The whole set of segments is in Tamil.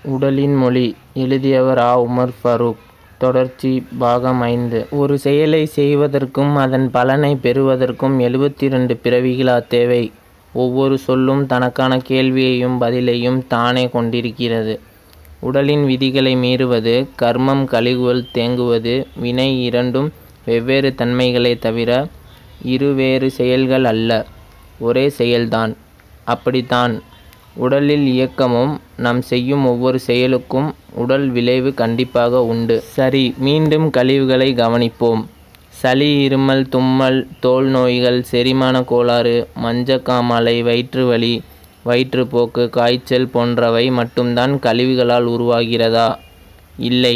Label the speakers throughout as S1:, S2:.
S1: உடலின் மொழி எழுதியவர் ஆ உமர் ஃபரூக் தொடர்ச்சி பாகம் ஐந்து ஒரு செயலை செய்வதற்கும் அதன் பலனை பெறுவதற்கும் எழுபத்தி ரெண்டு பிறவிகளா தேவை ஒவ்வொரு சொல்லும் தனக்கான கேள்வியையும் பதிலையும் தானே கொண்டிருக்கிறது உடலின் விதிகளை மீறுவது கர்மம் கழிவுகள் தேங்குவது வினை இரண்டும் வெவ்வேறு தன்மைகளே தவிர இருவேறு செயல்கள் அல்ல ஒரே செயல்தான் அப்படித்தான் உடலில் இயக்கமும் நாம் செய்யும் ஒவ்வொரு செயலுக்கும் உடல் விளைவு கண்டிப்பாக உண்டு சரி மீண்டும் கழிவுகளை கவனிப்போம் சளி இருமல் தும்மல் தோல் நோய்கள் செரிமான கோளாறு மஞ்சக்காமலை வயிற்று வலி வயிற்றுப்போக்கு காய்ச்சல் போன்றவை மட்டும்தான் கழிவுகளால் உருவாகிறதா இல்லை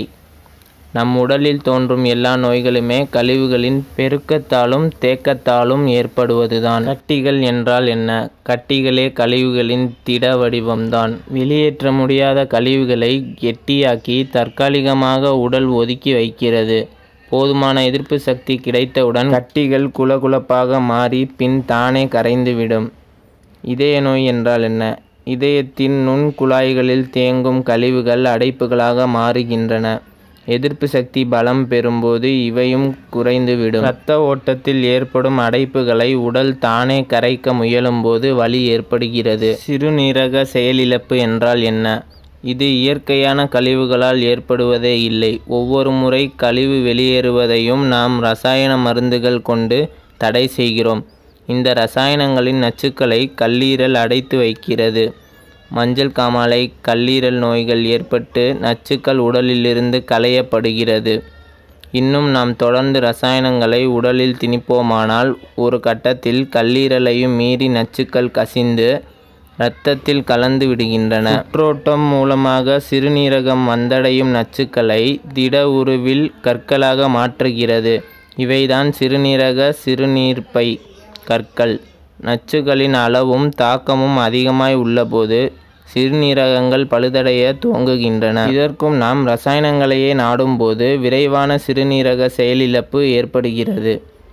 S1: நம் உடலில் தோன்றும் எல்லா நோய்களுமே கழிவுகளின் பெருக்கத்தாலும் தேக்கத்தாலும் ஏற்படுவதுதான் கட்டிகள் என்றால் என்ன கட்டிகளே கழிவுகளின் திட வடிவம்தான் வெளியேற்ற முடியாத கழிவுகளை கெட்டியாக்கி தற்காலிகமாக உடல் ஒதுக்கி வைக்கிறது போதுமான எதிர்ப்பு சக்தி கிடைத்தவுடன் கட்டிகள் குலகுலப்பாக மாறி பின் தானே கரைந்துவிடும் இதய நோய் என்றால் என்ன இதயத்தின் நுண் குழாய்களில் தேங்கும் கழிவுகள் அடைப்புகளாக மாறுகின்றன எதிர்ப்பு சக்தி பலம் பெறும்போது இவையும் குறைந்துவிடும் இரத்த ஓட்டத்தில் ஏற்படும் அடைப்புகளை உடல் தானே கரைக்க முயலும்போது வலி ஏற்படுகிறது சிறுநீரக செயலிழப்பு என்றால் என்ன இது இயற்கையான கழிவுகளால் ஏற்படுவதே இல்லை ஒவ்வொரு முறை கழிவு வெளியேறுவதையும் நாம் ரசாயன மருந்துகள் கொண்டு தடை செய்கிறோம் இந்த ரசாயனங்களின் நச்சுக்களை கல்லீரல் அடைத்து வைக்கிறது மஞ்சள் காமாலை கல்லீரல் நோய்கள் ஏற்பட்டு நச்சுக்கள் உடலிலிருந்து களையப்படுகிறது இன்னும் நாம் தொடர்ந்து ரசாயனங்களை உடலில் திணிப்போமானால் ஒரு கட்டத்தில் கல்லீரலையும் மீறி நச்சுக்கள் கசிந்து இரத்தத்தில் கலந்து விடுகின்றன சுற்றோட்டம் மூலமாக சிறுநீரகம் வந்தடையும் நச்சுக்களை திட உருவில் கற்களாக மாற்றுகிறது இவைதான் சிறுநீரக சிறுநீர்ப்பை கற்கள் நச்சுகளின் அளவும் தாக்கமும் அதிகமாய் உள்ளபோது சிறுநீரகங்கள் பழுதடைய துவங்குகின்றன இதற்கும் நாம் ரசாயனங்களையே நாடும்போது விரைவான சிறுநீரக செயலிழப்பு ஏற்படுகிறது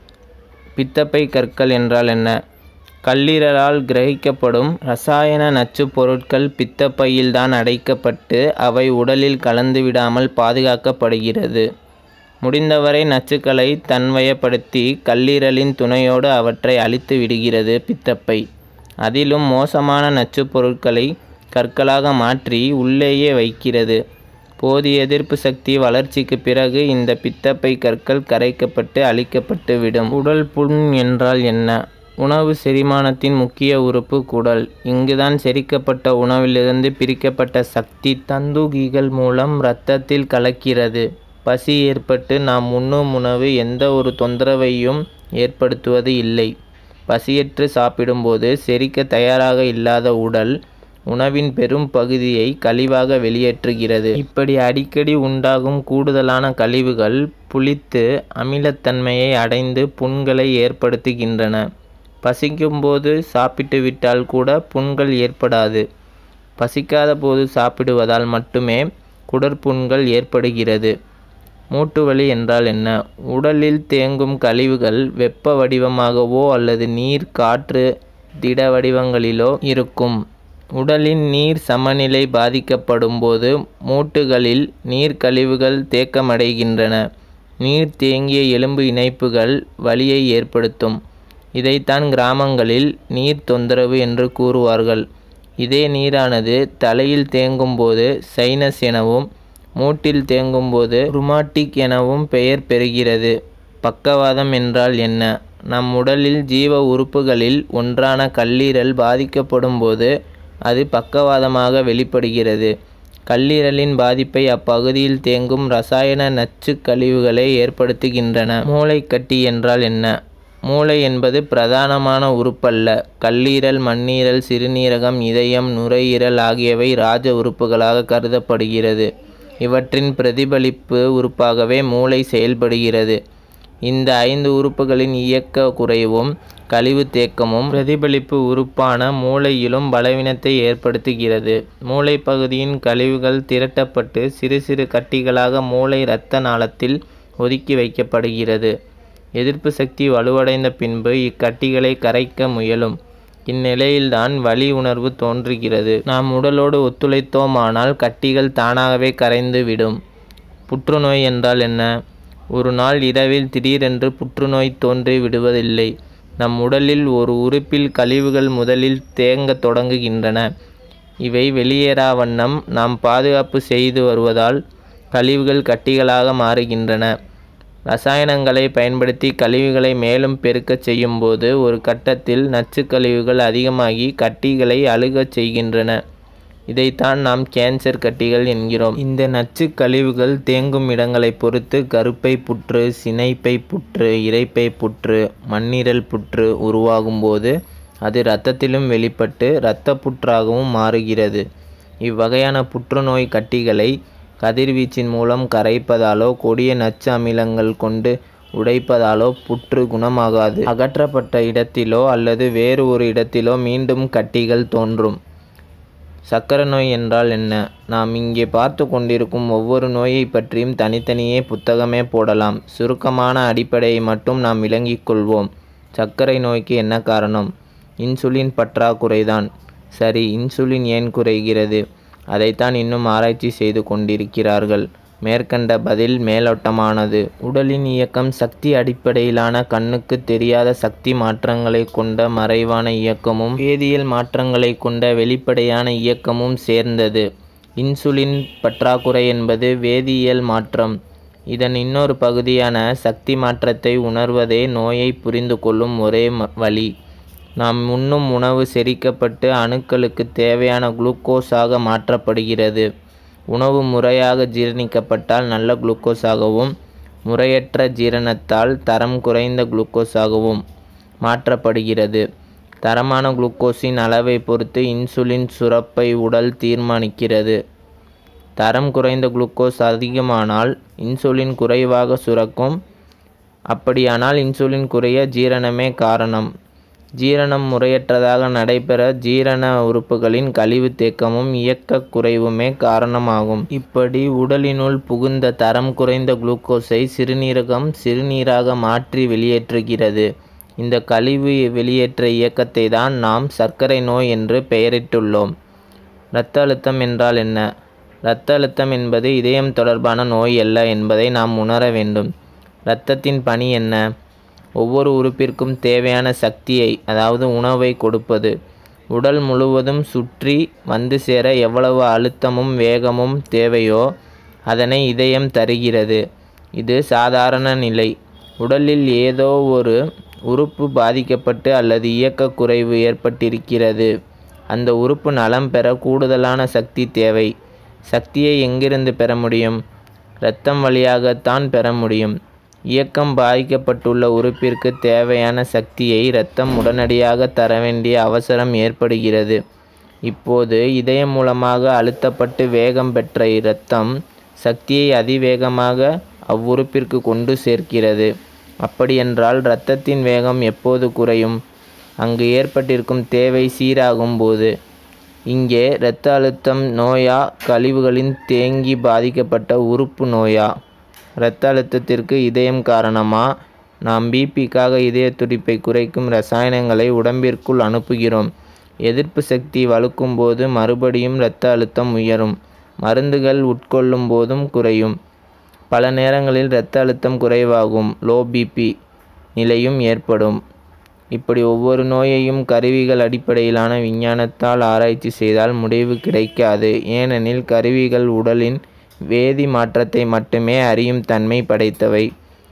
S1: பித்தப்பை கற்கள் என்றால் என்ன கல்லீரலால் கிரகிக்கப்படும் ரசாயன நச்சுப் பொருட்கள் பித்தப்பையில்தான் அடைக்கப்பட்டு அவை உடலில் கலந்துவிடாமல் பாதுகாக்கப்படுகிறது முடிந்தவரை நச்சுக்களை தன்வயப்படுத்தி கல்லீரலின் துணையோடு அவற்றை அழித்து விடுகிறது பித்தப்பை அதிலும் மோசமான நச்சுப் பொருட்களை கற்களாக மாற்றி உள்ளேயே வைக்கிறது போதிய எதிர்ப்பு சக்தி வளர்ச்சிக்கு பிறகு இந்த பித்தப்பை கற்கள் கரைக்கப்பட்டு அழிக்கப்பட்டு விடும் உடல் புண் என்றால் என்ன உணவு செரிமானத்தின் முக்கிய உறுப்பு குடல் இங்குதான் செரிக்கப்பட்ட உணவிலிருந்து பிரிக்கப்பட்ட சக்தி தந்துகிகள் மூலம் இரத்தத்தில் கலக்கிறது பசி ஏற்பட்டு நாம் உண்ணும் உணவு எந்த ஒரு தொந்தரவையும் ஏற்படுத்துவது இல்லை பசியற்று சாப்பிடும்போது செரிக்க தயாராக இல்லாத உடல் உணவின் பெரும் பகுதியை கழிவாக வெளியேற்றுகிறது இப்படி அடிக்கடி உண்டாகும் கூடுதலான கழிவுகள் புளித்து அமிலத்தன்மையை அடைந்து புண்களை ஏற்படுத்துகின்றன பசிக்கும்போது சாப்பிட்டு விட்டால் கூட புண்கள் ஏற்படாது பசிக்காத போது சாப்பிடுவதால் மட்டுமே குடற்புண்கள் ஏற்படுகிறது மூட்டு வலி என்றால் என்ன உடலில் தேங்கும் கழிவுகள் வெப்ப வடிவமாகவோ அல்லது நீர் காற்று திட வடிவங்களிலோ இருக்கும் உடலின் நீர் சமநிலை பாதிக்கப்படும் போது மூட்டுகளில் நீர் கழிவுகள் தேக்கமடைகின்றன நீர் தேங்கிய எலும்பு இணைப்புகள் வலியை ஏற்படுத்தும் இதைத்தான் கிராமங்களில் நீர் தொந்தரவு என்று கூறுவார்கள் இதே நீரானது தலையில் தேங்கும்போது சைனஸ் எனவும் மூட்டில் தேங்கும்போது ருமாட்டிக் எனவும் பெயர் பெறுகிறது பக்கவாதம் என்றால் என்ன நம் உடலில் ஜீவ உறுப்புகளில் ஒன்றான கல்லீரல் பாதிக்கப்படும் போது அது பக்கவாதமாக வெளிப்படுகிறது கல்லீரலின் பாதிப்பை அப்பகுதியில் தேங்கும் ரசாயன நச்சு கழிவுகளை ஏற்படுத்துகின்றன மூளைக்கட்டி என்றால் என்ன மூளை என்பது பிரதானமான உறுப்பல்ல கல்லீரல் மண்ணீரல் சிறுநீரகம் இதயம் நுரையீரல் ஆகியவை ராஜ உறுப்புகளாக கருதப்படுகிறது இவற்றின் பிரதிபலிப்பு உறுப்பாகவே மூளை செயல்படுகிறது இந்த ஐந்து உறுப்புகளின் இயக்க குறைவும் கழிவு தேக்கமும் பிரதிபலிப்பு உறுப்பான மூளையிலும் பலவீனத்தை ஏற்படுத்துகிறது மூளை பகுதியின் கழிவுகள் திரட்டப்பட்டு சிறு சிறு கட்டிகளாக மூளை இரத்த நாளத்தில் ஒதுக்கி வைக்கப்படுகிறது எதிர்ப்பு சக்தி வலுவடைந்த பின்பு இக்கட்டிகளை கரைக்க முயலும் இந்நிலையில்தான் வலி உணர்வு தோன்றுகிறது நாம் உடலோடு ஒத்துழைத்தோமானால் கட்டிகள் தானாகவே கரைந்து விடும் புற்றுநோய் என்றால் என்ன ஒரு நாள் இரவில் திடீரென்று புற்றுநோய் தோன்றி விடுவதில்லை நம் உடலில் ஒரு உறுப்பில் கழிவுகள் முதலில் தேங்கத் தொடங்குகின்றன இவை வெளியேறா வண்ணம் நாம் பாதுகாப்பு செய்து வருவதால் கழிவுகள் கட்டிகளாக மாறுகின்றன ரசாயனங்களை பயன்படுத்தி கழிவுகளை மேலும் பெருக்கச் செய்யும்போது ஒரு கட்டத்தில் நச்சுக் கழிவுகள் அதிகமாகி கட்டிகளை அழுகச் செய்கின்றன இதைத்தான் நாம் கேன்சர் கட்டிகள் என்கிறோம் இந்த நச்சுக் கழிவுகள் தேங்கும் இடங்களை பொறுத்து கருப்பை புற்று சினைப்பை புற்று இரைப்பை புற்று மண்ணீரல் புற்று உருவாகும்போது அது இரத்தத்திலும் வெளிப்பட்டு இரத்த புற்றாகவும் மாறுகிறது இவ்வகையான புற்றுநோய் கட்டிகளை கதிர்வீச்சின் மூலம் கரைப்பதாலோ கொடிய நச்சு அமிலங்கள் கொண்டு உடைப்பதாலோ புற்று குணமாகாது அகற்றப்பட்ட இடத்திலோ அல்லது வேறு ஒரு இடத்திலோ மீண்டும் கட்டிகள் தோன்றும் சக்கரை நோய் என்றால் என்ன நாம் இங்கே பார்த்து கொண்டிருக்கும் ஒவ்வொரு நோயை பற்றியும் தனித்தனியே புத்தகமே போடலாம் சுருக்கமான அடிப்படையை மட்டும் நாம் விளங்கிக் கொள்வோம் சர்க்கரை நோய்க்கு என்ன காரணம் இன்சுலின் பற்றாக்குறைதான் சரி இன்சுலின் ஏன் குறைகிறது அதைத்தான் இன்னும் ஆராய்ச்சி செய்து கொண்டிருக்கிறார்கள் மேற்கண்ட பதில் மேலோட்டமானது உடலின் இயக்கம் சக்தி அடிப்படையிலான கண்ணுக்கு தெரியாத சக்தி மாற்றங்களை கொண்ட மறைவான இயக்கமும் வேதியியல் மாற்றங்களை கொண்ட வெளிப்படையான இயக்கமும் சேர்ந்தது இன்சுலின் பற்றாக்குறை என்பது வேதியியல் மாற்றம் இதன் இன்னொரு பகுதியான சக்தி மாற்றத்தை உணர்வதே நோயை புரிந்து கொள்ளும் ஒரே வழி நாம் உண்ணும் உணவு செரிக்கப்பட்டு அணுக்களுக்கு தேவையான குளுக்கோஸாக மாற்றப்படுகிறது உணவு முறையாக ஜீரணிக்கப்பட்டால் நல்ல குளுக்கோஸாகவும் முறையற்ற ஜீரணத்தால் தரம் குறைந்த குளுக்கோஸாகவும் மாற்றப்படுகிறது தரமான குளுக்கோஸின் அளவை பொறுத்து இன்சுலின் சுரப்பை உடல் தீர்மானிக்கிறது தரம் குறைந்த குளுக்கோஸ் அதிகமானால் இன்சுலின் குறைவாக சுரக்கும் அப்படியானால் இன்சுலின் குறைய ஜீரணமே காரணம் ஜீரணம் முறையற்றதாக நடைபெற ஜீரண உறுப்புகளின் கழிவு தேக்கமும் இயக்க குறைவுமே காரணமாகும் இப்படி உடலினுள் புகுந்த தரம் குறைந்த குளுக்கோஸை சிறுநீரகம் சிறுநீராக மாற்றி வெளியேற்றுகிறது இந்த கழிவு வெளியேற்ற இயக்கத்தை தான் நாம் சர்க்கரை நோய் என்று பெயரிட்டுள்ளோம் இரத்த அழுத்தம் என்றால் என்ன இரத்த அழுத்தம் என்பது இதயம் தொடர்பான நோய் அல்ல என்பதை நாம் உணர வேண்டும் இரத்தத்தின் பணி என்ன ஒவ்வொரு உறுப்பிற்கும் தேவையான சக்தியை அதாவது உணவை கொடுப்பது உடல் முழுவதும் சுற்றி வந்து சேர எவ்வளவு அழுத்தமும் வேகமும் தேவையோ அதனை இதயம் தருகிறது இது சாதாரண நிலை உடலில் ஏதோ ஒரு உறுப்பு பாதிக்கப்பட்டு அல்லது இயக்க குறைவு ஏற்பட்டிருக்கிறது அந்த உறுப்பு நலம் பெற கூடுதலான சக்தி தேவை சக்தியை எங்கிருந்து பெற முடியும் இரத்தம் வழியாகத்தான் பெற முடியும் இயக்கம் பாதிக்கப்பட்டுள்ள உறுப்பிற்கு தேவையான சக்தியை இரத்தம் உடனடியாக தர வேண்டிய அவசரம் ஏற்படுகிறது இப்போது இதயம் மூலமாக அழுத்தப்பட்டு வேகம் பெற்ற இரத்தம் சக்தியை அதிவேகமாக அவ்வுறுப்பிற்கு கொண்டு சேர்க்கிறது அப்படியென்றால் இரத்தத்தின் வேகம் எப்போது குறையும் அங்கு ஏற்பட்டிருக்கும் தேவை சீராகும் போது இங்கே இரத்த அழுத்தம் நோயா கழிவுகளின் தேங்கி பாதிக்கப்பட்ட உறுப்பு நோயா இரத்த அழுத்தத்திற்கு இதயம் காரணமா நாம் பிபிக்காக இதய துடிப்பை குறைக்கும் ரசாயனங்களை உடம்பிற்குள் அனுப்புகிறோம் எதிர்ப்பு சக்தி வலுக்கும் போது மறுபடியும் இரத்த அழுத்தம் உயரும் மருந்துகள் உட்கொள்ளும் போதும் குறையும் பல நேரங்களில் இரத்த அழுத்தம் குறைவாகும் லோ பிபி நிலையும் ஏற்படும் இப்படி ஒவ்வொரு நோயையும் கருவிகள் அடிப்படையிலான விஞ்ஞானத்தால் ஆராய்ச்சி செய்தால் முடிவு கிடைக்காது ஏனெனில் கருவிகள் உடலின் வேதி மாற்றத்தை மட்டுமே அறியும் தன்மை படைத்தவை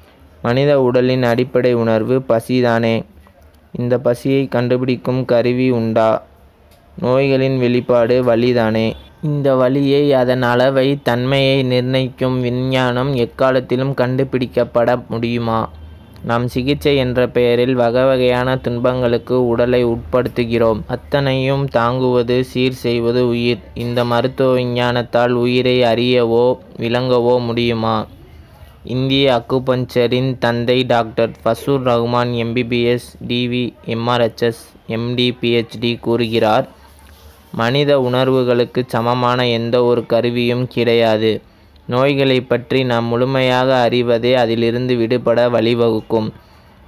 S1: மனித உடலின் அடிப்படை உணர்வு பசிதானே இந்த பசியை கண்டுபிடிக்கும் கருவி உண்டா நோய்களின் வெளிப்பாடு வலிதானே இந்த வலியை அதன் அளவை தன்மையை நிர்ணயிக்கும் விஞ்ஞானம் எக்காலத்திலும் கண்டுபிடிக்கப்பட முடியுமா நாம் சிகிச்சை என்ற பெயரில் வகை வகையான துன்பங்களுக்கு உடலை உட்படுத்துகிறோம் அத்தனையும் தாங்குவது சீர் செய்வது உயிர் இந்த மருத்துவ விஞ்ஞானத்தால் உயிரை அறியவோ விளங்கவோ முடியுமா இந்திய அக்குபஞ்சரின் தந்தை doctor Fazlur Rahman MBBS DV MRHS MD PhD கூறுகிறார் மனித உணர்வுகளுக்கு சமமான எந்த ஒரு கருவியும் கிடையாது நோய்களை பற்றி நாம் முழுமையாக அறிவதே அதிலிருந்து விடுபட வழிவகுக்கும்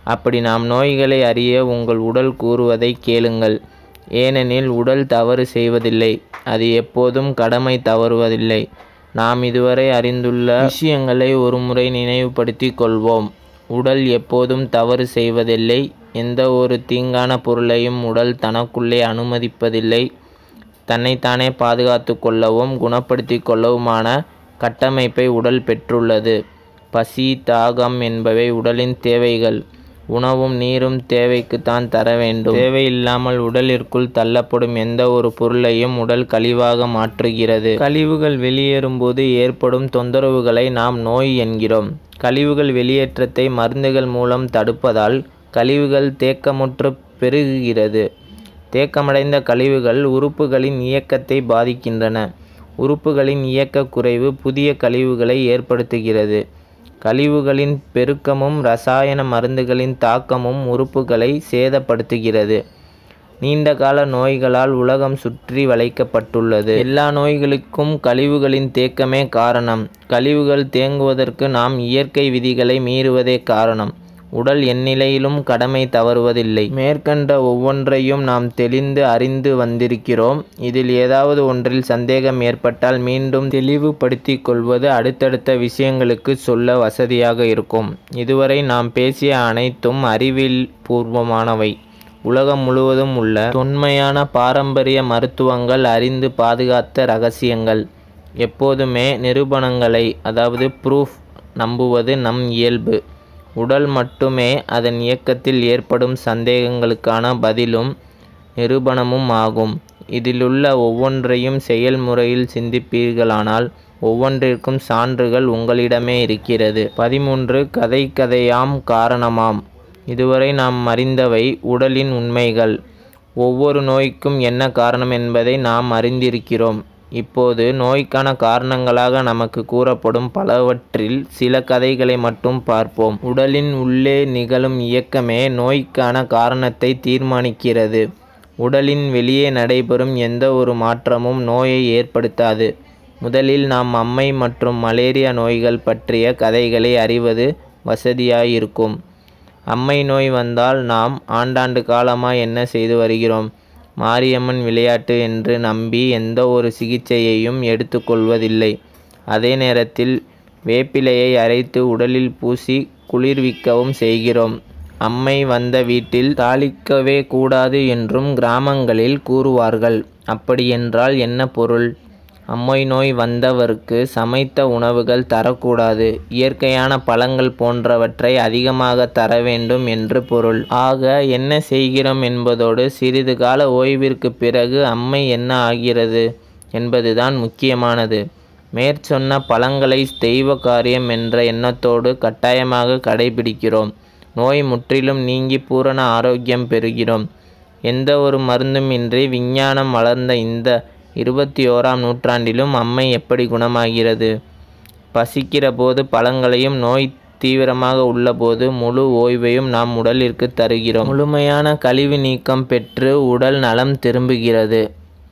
S1: அப்படி நாம் நோய்களை அறிய உங்கள் உடல் கூறுவதை கேளுங்கள் ஏனெனில் உடல் தவறு செய்வதில்லை அது எப்போதும் கடமை தவறுவதில்லை நாம் இதுவரை அறிந்துள்ள விஷயங்களை ஒருமுறை நினைவுபடுத்திக் கொள்வோம் உடல் எப்போதும் தவறு செய்வதில்லை எந்த ஒரு தீங்கான பொருளையும் உடல் தனக்குள்ளே அனுமதிப்பதில்லை தன்னைத்தானே பாதுகாத்து கொள்ளவும் குணப்படுத்தி கொள்ளவுமான கட்டமைப்பை உடல் பெற்றுள்ளது பசி தாகம் என்பவை உடலின் தேவைகள் உணவும் நீரும் தேவைக்குத்தான் தர வேண்டும் தேவையில்லாமல் உடலிற்குள் தள்ளப்படும் எந்த ஒரு பொருளையும் உடல் கழிவாக மாற்றுகிறது கழிவுகள் வெளியேறும்போது ஏற்படும் தொந்தரவுகளை நாம் நோய் என்கிறோம் கழிவுகள் வெளியேற்றத்தை மருந்துகள் மூலம் தடுப்பதால் கழிவுகள் தேக்கமுற்று பெருகுகிறது தேக்கமடைந்த கழிவுகள் உறுப்புகளின் இயக்கத்தை பாதிக்கின்றன உறுப்புகளின் இயக்க குறைவு புதிய கழிவுகளை ஏற்படுத்துகிறது கழிவுகளின் பெருக்கமும் ரசாயன மருந்துகளின் தாக்கமும் உறுப்புகளை சேதப்படுத்துகிறது நீண்டகால நோய்களால் உலகம் சுற்றி வளைக்கப்பட்டுள்ளது எல்லா நோய்களுக்கும் கழிவுகளின் தேக்கமே காரணம் கழிவுகள் தேங்குவதற்கு நாம் இயற்கை விதிகளை மீறுவதே காரணம் உடல் எந்நிலையிலும் கடமை தவறுவதில்லை மேற்கண்ட ஒவ்வொன்றையும் நாம் தெளிந்து அறிந்து வந்திருக்கிறோம் இதில் ஏதாவது ஒன்றில் சந்தேகம் ஏற்பட்டால் மீண்டும் தெளிவுபடுத்திக் கொள்வது அடுத்தடுத்த விஷயங்களுக்கு சொல்ல வசதியாக இருக்கும் இதுவரை நாம் பேசிய அனைத்தும் அறிவியல் பூர்வமானவை உலகம் முழுவதும் உள்ள தொன்மையான பாரம்பரிய மருத்துவங்கள் அறிந்து பாதுகாத்த ரகசியங்கள் எப்போதுமே நிரூபணங்களை அதாவது ப்ரூஃப் நம்புவது நம் இயல்பு உடல் மட்டுமே அதன் இயக்கத்தில் ஏற்படும் சந்தேகங்களுக்கான பதிலும் நிரூபணமும் ஆகும் இதிலுள்ள ஒவ்வொன்றையும் செயல்முறையில் சிந்திப்பீர்களானால் ஒவ்வொன்றிற்கும் சான்றுகள் உங்களிடமே இருக்கிறது பதிமூன்று கதை கதையாம் காரணமாம் இதுவரை நாம் அறிந்தவை உடலின் உண்மைகள் ஒவ்வொரு நோய்க்கும் என்ன காரணம் என்பதை நாம் அறிந்திருக்கிறோம் இப்போது நோய்க்கான காரணங்களாக நமக்கு கூறப்படும் பலவற்றில் சில கதைகளை மட்டும் பார்ப்போம் உடலின் உள்ளே நிகழும் இயக்கமே நோய்க்கான காரணத்தை தீர்மானிக்கிறது உடலின் வெளியே நடைபெறும் எந்த ஒரு மாற்றமும் நோயை ஏற்படுத்தாது முதலில் நாம் அம்மை மற்றும் மலேரியா நோய்கள் பற்றிய கதைகளை அறிவது வசதியாயிருக்கும் அம்மை நோய் வந்தால் நாம் ஆண்டாண்டு காலமாக என்ன செய்து வருகிறோம் மாரியம்மன் விளையாட்டு என்று நம்பி எந்த ஒரு சிகிச்சையையும் எடுத்துக்கொள்வதில்லை அதே நேரத்தில் வேப்பிலையை அரைத்து உடலில் பூசி குளிர்விக்கவும் செய்கிறோம் அம்மை வந்த வீட்டில் தாளிக்கவே கூடாது என்றும் கிராமங்களில் கூறுவார்கள் அப்படியென்றால் என்ன பொருள் அம்மை நோய் வந்தவருக்கு சமைத்த உணவுகள் தரக்கூடாது இயற்கையான பழங்கள் போன்றவற்றை அதிகமாக தர வேண்டும் என்று பொருள் ஆக என்ன செய்கிறோம் என்பதோடு சிறிது கால ஓய்விற்கு பிறகு அம்மை என்ன ஆகிறது என்பதுதான் முக்கியமானது மேற்சொன்ன பழங்களை தெய்வ காரியம் என்ற எண்ணத்தோடு கட்டாயமாக கடைபிடிக்கிறோம் நோய் முற்றிலும் நீங்கி பூரண ஆரோக்கியம் பெறுகிறோம் எந்த ஒரு மருந்தும் இன்றி விஞ்ஞானம் வளர்ந்த இந்த இருபத்தி ஓராம் நூற்றாண்டிலும் அம்மை எப்படி குணமாகிறது பசிக்கிற போது பழங்களையும் நோய் தீவிரமாக உள்ளபோது முழு ஓய்வையும் நாம் உடலிற்கு தருகிறோம் முழுமையான கழிவு நீக்கம் பெற்று உடல் நலம் திரும்புகிறது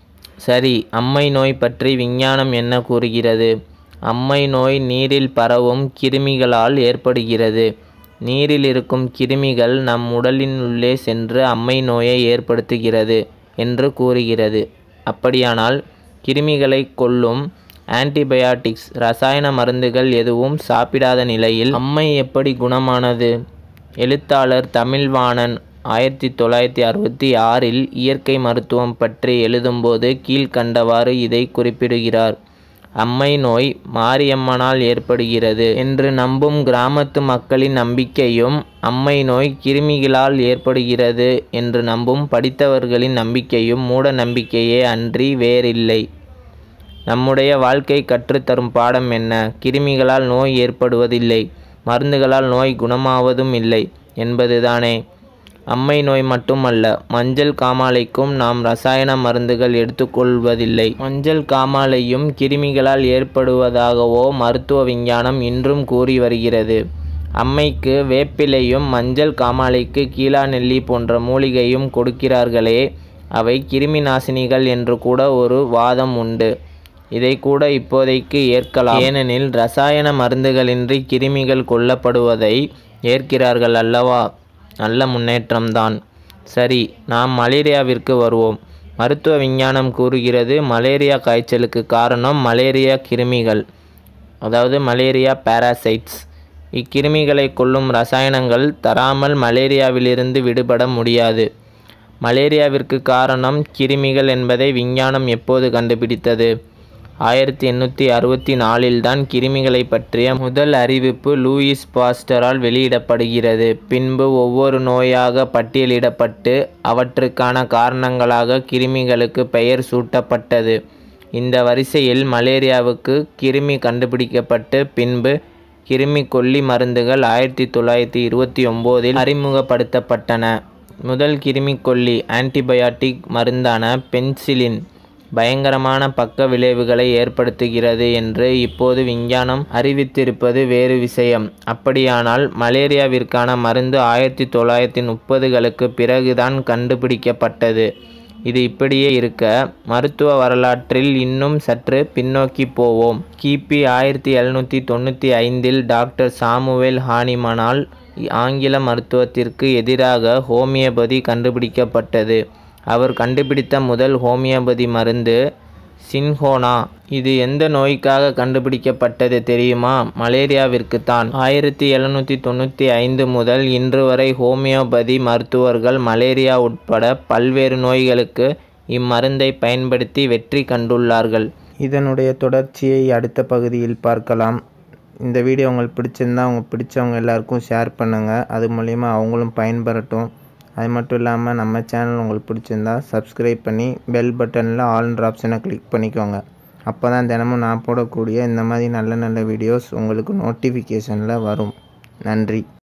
S1: சரி அம்மை நோய் பற்றி விஞ்ஞானம் என்ன கூறுகிறது அம்மை நோய் நீரில் பரவும் கிருமிகளால் ஏற்படுகிறது நீரில் இருக்கும் கிருமிகள் நம் உடலின் உள்ளே சென்று அம்மை நோயை ஏற்படுத்துகிறது என்று கூறுகிறது அப்படியானால் கிருமிகளை கொல்லும் ஆன்டிபயாட்டிக்ஸ் ரசாயன மருந்துகள் எதுவும் சாப்பிடாத நிலையில் அம்மை எப்படி குணமானது எழுத்தாளர் தமிழ்வாணன் ஆயிரத்தி தொள்ளாயிரத்தி அறுபத்தி ஆறில் இயற்கை மருத்துவம் பற்றி எழுதும்போது கீழ்கண்டவாறு இதை குறிப்பிடுகிறார் அம்மை நோய் மாரியம்மனால் ஏற்படுகிறது என்று நம்பும் கிராமத்து மக்களின் நம்பிக்கையும் அம்மை நோய் கிருமிகளால் ஏற்படுகிறது என்று நம்பும் படித்தவர்களின் நம்பிக்கையும் மூட நம்பிக்கையே அன்றி வேறில்லை நம்முடைய வாழ்க்கை கற்றுத்தரும் பாடம் என்ன கிருமிகளால் நோய் ஏற்படுவதில்லை மருந்துகளால் நோய் குணமாவதும் இல்லை என்பதுதானே அம்மை நோய் மட்டுமல்ல மஞ்சள் காமாலைக்கும் நாம் ரசாயன மருந்துகள் எடுத்துக்கொள்வதில்லை மஞ்சள் காமாலையும் கிருமிகளால் ஏற்படுவதாகவோ மருத்துவ விஞ்ஞானம் இன்றும் கூறி வருகிறது அம்மைக்கு வேப்பிலையும் மஞ்சள் காமாலைக்கு கீழா நெல்லி போன்ற மூலிகையும் கொடுக்கிறார்களே அவை கிருமி நாசினிகள் என்று கூட ஒரு வாதம் உண்டு இதை கூட இப்போதைக்கு ஏற்கலாம் ஏனெனில் ரசாயன மருந்துகளின்றி கிருமிகள் கொல்லப்படுவதை ஏற்கிறார்கள் அல்லவா நல்ல முன்னேற்றம்தான் சரி நாம் மலேரியாவிற்கு வருவோம் மருத்துவ விஞ்ஞானம் கூறுகிறது மலேரியா காய்ச்சலுக்கு காரணம் மலேரியா கிருமிகள் அதாவது மலேரியா பாராசைட்ஸ் இக்கிருமிகளை கொல்லும் ரசாயனங்கள் தராமல் மலேரியாவிலிருந்து விடுபட முடியாது மலேரியாவிற்கு காரணம் கிருமிகள் என்பதை விஞ்ஞானம் எப்போது கண்டுபிடித்தது ஆயிரத்தி எண்ணூற்றி அறுபத்தி நாலில்தான் கிருமிகளை பற்றிய முதல் அறிவிப்பு லூயிஸ் பாஸ்டரால் வெளியிடப்படுகிறது பின்பு ஒவ்வொரு நோயாக பட்டியலிடப்பட்டு அவற்றுக்கான காரணங்களாக கிருமிகளுக்கு பெயர் சூட்டப்பட்டது இந்த வரிசையில் மலேரியாவுக்கு கிருமி கண்டுபிடிக்கப்பட்டு பின்பு கிருமி கொல்லி மருந்துகள் ஆயிரத்தி தொள்ளாயிரத்தி இருபத்தி ஒம்போதில் அறிமுகப்படுத்தப்பட்டன முதல் கிருமி கொல்லி ஆன்டிபயாட்டிக் மருந்தான பென்சிலின் பயங்கரமான பக்க விளைவுகளை ஏற்படுத்துகிறது என்று இப்போது விஞ்ஞானம் அறிவித்திருப்பது வேறு விஷயம் அப்படியானால் மலேரியாவிற்கான மருந்து ஆயிரத்தி தொள்ளாயிரத்தி முப்பதுகளுக்கு பிறகுதான் கண்டுபிடிக்கப்பட்டது இது இப்படியே இருக்க மருத்துவ வரலாற்றில் இன்னும் சற்று பின்னோக்கி போவோம் கிபி ஆயிரத்தி எழுநூற்றி தொண்ணூற்றி ஐந்தில் டாக்டர் சாமுவேல் ஹானிமனால் ஆங்கில மருத்துவத்திற்கு எதிராக ஹோமியோபதி கண்டுபிடிக்கப்பட்டது அவர் கண்டுபிடித்த முதல் ஹோமியோபதி மருந்து சின்ஹோனா இது எந்த நோய்க்காக கண்டுபிடிக்கப்பட்டது தெரியுமா மலேரியாவிற்கு தான் ஆயிரத்தி எழுநூற்றி தொண்ணூற்றி ஐந்து முதல் இன்று வரை ஹோமியோபதி மருத்துவர்கள் மலேரியா உட்பட பல்வேறு நோய்களுக்கு இம்மருந்தை பயன்படுத்தி வெற்றி கண்டுள்ளார்கள்
S2: இதனுடைய தொடர்ச்சியை அடுத்த பகுதியில் பார்க்கலாம் இந்த வீடியோ உங்களுக்கு பிடிச்சிருந்தா அவங்க பிடிச்சவங்க எல்லாருக்கும் ஷேர் பண்ணுங்கள் அது மூலிமா அவங்களும் பயன்பெறட்டும் அது மட்டும் இல்லாமல் நம்ம சேனல் உங்களுக்கு பிடிச்சிருந்தா சப்ஸ்கிரைப் பண்ணி பெல் பட்டனில் ஆல்ன்ற ஆப்ஷனை கிளிக் பண்ணிக்கோங்க அப்போ தான் தினமும் நான் போடக்கூடிய இந்த மாதிரி நல்ல நல்ல வீடியோஸ் உங்களுக்கு நோட்டிஃபிகேஷனில் வரும் நன்றி